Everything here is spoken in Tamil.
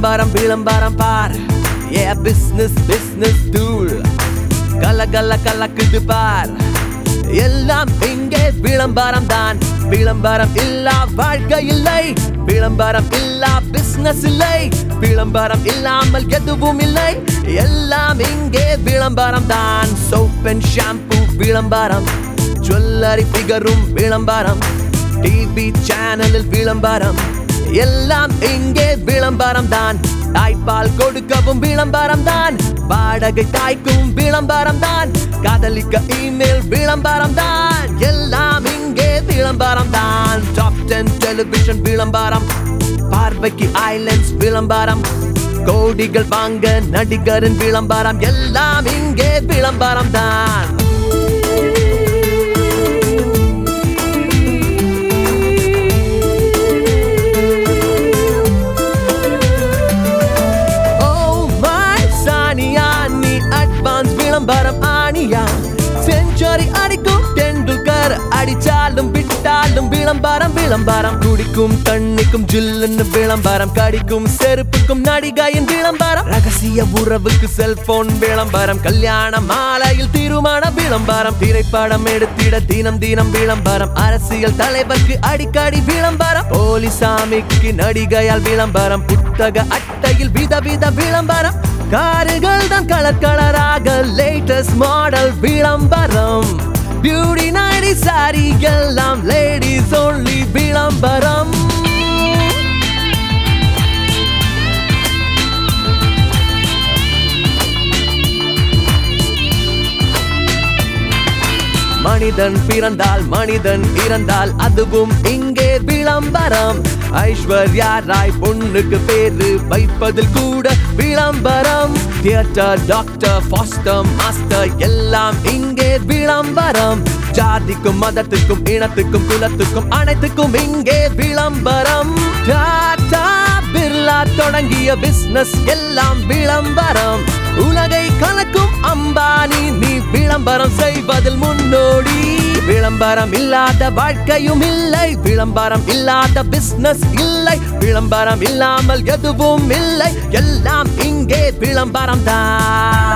விளம்பரம் விளம்பரம் பார் ஏ பிசினஸ் பிசினஸ் தூள் கல கல கலக்குது பார் எல்லாம் இங்கே விளம்பரம் தான் விளம்பரம் இல்லா வாழ்க்கை இல்லை விளம்பரம் இல்லா பிசினஸ் இல்லை விளம்பரம் இல்லாமல் எதுவும் இல்லை எல்லாம் இங்கே விளம்பரம் தான் சோப் அண்ட் ஷாம்பு விளம்பரம் ஜுவல்லரி ஃபிகரும் விளம்பரம் டிவி சேனலில் விளம்பரம் எல்லாம் இங்கே விளம்பரம் தான் தாய்ப்பால் கொடுக்கவும் விளம்பரம் தான் வாடகை தாய்க்கும் விளம்பரம் தான் காதலிக்க இமெயில் விளம்பரம் தான் எல்லாம் இங்கே விளம்பரம் தான் டாப் டென் டெலிவிஷன் விளம்பரம் பார்வைக்கு ஐலண்ட்ஸ் விளம்பரம் கோடிகள் வாங்க நடிகரின் விளம்பரம் எல்லாம் இங்கே விளம்பரம் தான் Oh my சானியா நீ அட்வான்ஸ் விளம்பரம் ஆனியா செஞ்சுரி அடிக்கும் டெண்டுல்கர் அடிச்சாலும் விட்டாலும் விளம்பரம் விளம்பரம் குடிக்கும் தண்ணிக்கும் ஜில்லுன்னு விளம்பரம் கடிக்கும் செருப்புக்கும் நடிகையின் விளம்பரம் ரகசிய உறவுக்கு செல்போன் விளம்பரம் கல்யாண மாலையில் திருமண விளம்பரம் திரைப்படம் எடுத்திட தினம் தினம் விளம்பரம் அரசியல் தலைவருக்கு அடிக்கடி விளம்பரம் போலிசாமிக்கு நடிகையால் விளம்பரம் புத்தக அட்டையில் விதவித விளம்பரம் காருகள் தான் கலர் கலராக லேட்டஸ்ட் மாடல் விளம்பரம் பியூட்டி நைடி சாரி எல்லாம் லேடிஸ் only விளம்பரம் மனிதன் பிறந்தால் மனிதன் இறந்தால் அதுவும் இங்கே விளம்பரம் ஐஸ்வர்யா ராய் பொண்ணுக்கு பேரு வைப்பதில் கூட விளம்பரம் தியேட்டர் டாக்டர் ஃபாஸ்டர் மாஸ்டர் எல்லாம் இங்கே விளம்பரம் ஜாதிக்கும் மதத்துக்கும் இனத்துக்கும் குலத்துக்கும் அனைத்துக்கும் இங்கே விளம்பரம் டாடா பிர்லா தொடங்கிய பிசினஸ் எல்லாம் விளம்பரம் உலகை கலக்கும் அம்பானி நீ விளம்பரம் செய்வதில் முன்னோடி விளம்பரம் இல்லாத வாழ்க்கையும் இல்லை விளம்பரம் இல்லாத பிசினஸ் இல்லை விளம்பரம் இல்லாமல் எதுவும் இல்லை எல்லாம் இங்கே விளம்பரம் தான்